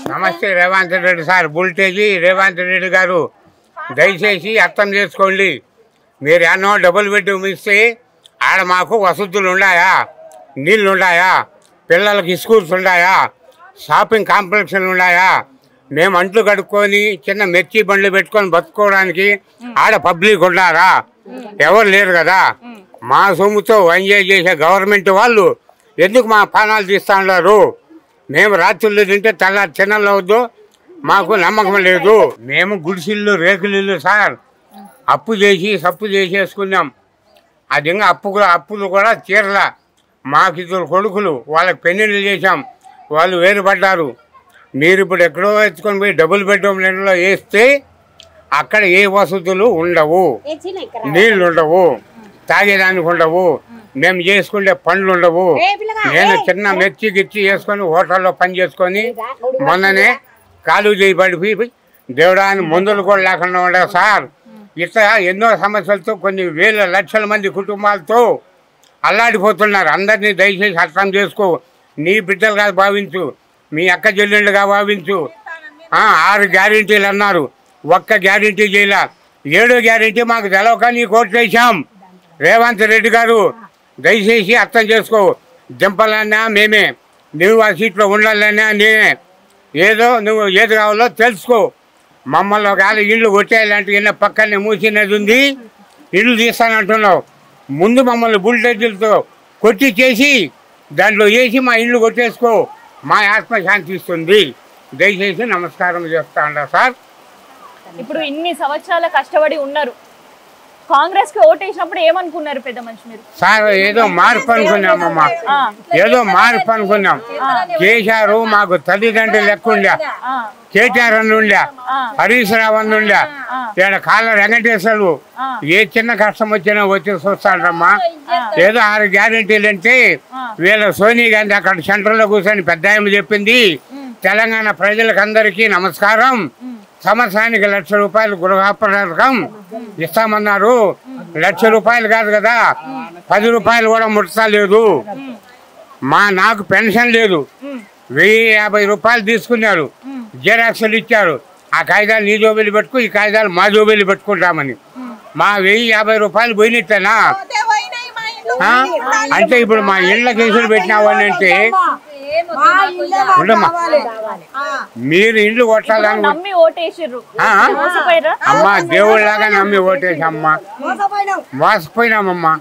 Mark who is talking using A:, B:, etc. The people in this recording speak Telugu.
A: నమస్తే రేవంత్ రెడ్డి సార్ బుల్టేజీ రేవంత్ రెడ్డి గారు దయచేసి అర్థం చేసుకోండి మీరు ఎన్నో డబుల్ బెడ్రూమ్ ఇస్తే ఆడ మాకు వసతులు ఉన్నాయా నీళ్ళు ఉన్నాయా పిల్లలకి స్కూల్స్ ఉన్నాయా షాపింగ్ కాంప్లెక్స్లు ఉన్నాయా మేము అంట్లు కడుక్కొని చిన్న మిర్చి బండ్లు పెట్టుకొని బతుకోవడానికి ఆడ పబ్లిక్ ఉన్నారా ఎవరు లేరు కదా మా సొమ్ముతో ఎంజాయ్ చేసే గవర్నమెంట్ వాళ్ళు ఎందుకు మా పానాలు తీస్తా ఉన్నారు మేము రాత్రులు తింటే తెల్లారి తినలేవద్దు మాకు నమ్మకం లేదు మేము గుడిసిల్లు రేకులిల్లు సార్ అప్పు చేసి సప్పు చేసేసుకున్నాం అది ఇంకా అప్పు కూడా అప్పులు కూడా తీరలా మాకు ఇద్దరు కొడుకులు వాళ్ళకి పెళ్ళిళ్ళు చేశాం వాళ్ళు వేరుపడ్డారు మీరు ఇప్పుడు ఎక్కడో ఎత్తుకొని పోయి డబుల్ బెడ్రూమ్ ఇంట్లో వేస్తే అక్కడ ఏ వసతులు ఉండవు నీళ్ళు ఉండవు తాగేదానికి ఉండవు మేము చేసుకునే పనులు ఉండవు నేను చిన్న మెచ్చి గిచ్చి వేసుకొని హోటల్లో పని చేసుకొని మొన్ననే కాలు చేయి పడిపోయి దేవుడాని మందులు కూడా లేకుండా ఉండే సార్ ఇట్లా ఎన్నో సమస్యలతో కొన్ని వేల లక్షల మంది కుటుంబాలతో అల్లాడిపోతున్నారు అందరినీ దయచేసి అర్థం చేసుకో నీ బిడ్డలుగా భావించు మీ అక్క చెల్లెళ్ళుగా భావించు ఆ, ఆరు గ్యారెంటీలు అన్నారు ఒక్క గ్యారెంటీ చేయలే ఏడో గ్యారెంటీ మాకు తెలవక నీ కోట్లు వేసాం రేవంత్ రెడ్డి గారు దయచేసి అర్థం చేసుకో దింపాలన్నా మేమే నువ్వు ఆ సీట్లో ఉండాలన్నా నేనే ఏదో నువ్వు ఏది కావాలో తెలుసుకో మమ్మల్ని ఒకవేళ ఇల్లు కొట్టేయాలంటే ఇళ్ళ పక్కనే మూసినది ఉంది ఇల్లు తీస్తానంటున్నావు ముందు మమ్మల్ని బుల్డెడ్లతో కొట్టి చేసి దాంట్లో వేసి మా ఇల్లు కొట్టేసుకో మా ఆత్మ శాంతిస్తుంది దయచేసి నమస్కారం చేస్తా ఉండ సార్
B: ఇప్పుడు ఇన్ని సంవత్సరాల కష్టపడి ఉన్నారు కాంగ్రెస్ కి ఓటేసినప్పుడు ఏమనుకున్నారు పెద్ద మనిషి మీరు
A: సార్ ఏదో మార్పు అనుకున్నామమ్మా
B: ఆ,
A: ఏదో మార్పు అనుకున్నాం కేసీఆర్ మాకు తల్లిదండ్రులు లెక్క ఉండే
B: ఆ,
A: కేటీఆర్ అని ఉండే
B: ఆ.
A: హరీష్ రావు అని ఉండే ఇక్కడ కాళ్ళ వెంకటేశ్వరు
B: ఆ.
A: ఏ చిన్న కష్టం వచ్చినా వచ్చి చూస్తాడమ్మా ఏదో ఆరు గ్యారెంటీలు అంటే వీళ్ళ సోనియా గాంధీ అక్కడ సెంటర్లో కూర్చొని పెద్ద ఆమె చెప్పింది తెలంగాణ ప్రజలకు అందరికీ నమస్కారం సంవత్సరానికి లక్ష రూపాయలు గృహపథకం ఇస్తామన్నారు లక్ష రూపాయలు కాదు కదా పది రూపాయలు కూడా ముట్టలేదు మా నాకు పెన్షన్ లేదు వెయ్యి యాభై రూపాయలు తీసుకున్నారు జిరాక్స్లు ఇచ్చారు ఆ కాగితాలు నీ జోబీలు పెట్టుకు ఈ కాగితాలు మా జోబీలు పెట్టుకుంటామని మా వెయ్యి యాభై రూపాయలు పోయినట్టేనా ఆ? అంటే ఇప్పుడు మా ఇళ్ళ కేసులు పెట్టినావని అంటే ఉండమ్మా మీరు ఇండ్లు కొట్టాలని
B: నమ్మి ఓటేసిర్రు
A: ఆ?
B: మోసపోయారా
A: అమ్మా దేవుళ్ళలాగా నమ్మి ఓటేసి అమ్మా మోసపోయినామమ్మా